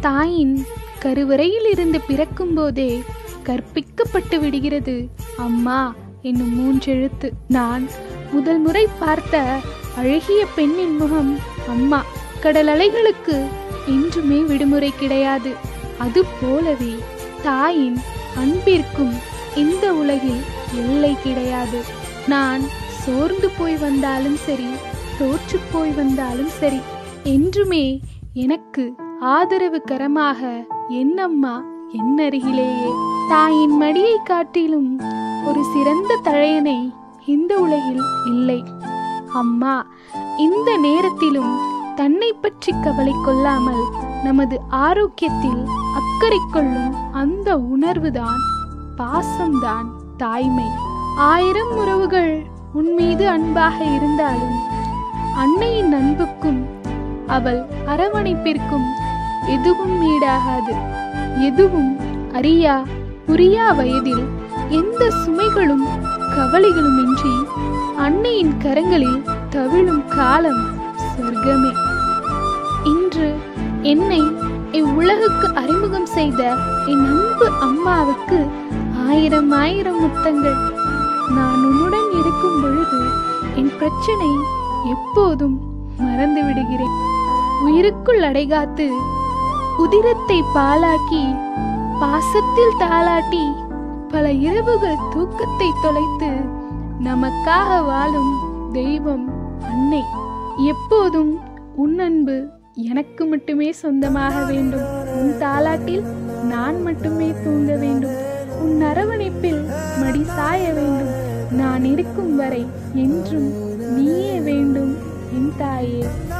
தாயின் கருவறையில் இருந்து பிறக்கும் போதே கற்பிக்கப்பட்டு விடுகிறது அம்மா என்னும் மூன்றெழுத்து நான் முதல் முறை பார்த்த அழகிய பெண்ணின் முகம் அம்மா கடல் அலைகளுக்கு என்றுமே விடுமுறை கிடையாது அது போலவே தாயின் அன்பிற்கும் இந்த உலகில் எல்லை கிடையாது நான் சோர்ந்து போய் வந்தாலும் சரி தோற்று போய் வந்தாலும் சரி என்றுமே எனக்கு ஆதரவு கரமாக என்னம்மா என் அருகிலேயே தாயின் மடியை காட்டிலும் ஒரு சிறந்த தழையனை இந்த உலகில் இல்லை அம்மா இந்த நேரத்திலும் தன்னை பற்றி கவலை கொள்ளாமல் நமது ஆரோக்கியத்தில் அக்கறை கொள்ளும் அந்த உணர்வுதான் பாசம்தான் தாய்மை ஆயிரம் உறவுகள் உன் மீது அன்பாக இருந்தாலும் அன்னையின் அன்புக்கும் அவள் அரவணைப்பிற்கும் எதுவும் ஈடாகாது எதுவும் அறியா புரியா வயதில் எந்த சுமைகளும் கவலைகளும் இன்றி அன்னையின் கரங்களில் தவிழும் காலம் சொர்க்கமே இன்று என்னை இவ்வுலகுக்கு அறிமுகம் செய்த என் அன்பு அம்மாவுக்கு ஆயிரம் ஆயிரம் முத்தங்கள் நான் உன்னுடன் இருக்கும் பொழுது என் பிரச்சனை எப்போதும் மறந்து விடுகிறேன் உயிருக்குள் அடைகாத்து உதிரத்தை பாலாக்கி பாசத்தில் தாளாட்டி பல இரவுகள் தூக்கத்தை தொலைத்து நமக்காக வாழும் தெய்வம் அன்னை எப்போதும் உன் அன்பு எனக்கு மட்டுமே சொந்தமாக வேண்டும் உன் தாலாட்டில் நான் மட்டுமே தூங்க வேண்டும் உன் அரவணைப்பில் மடி சாய வேண்டும் நான் இருக்கும் வரை என்றும் நீயே வேண்டும் என் தாயே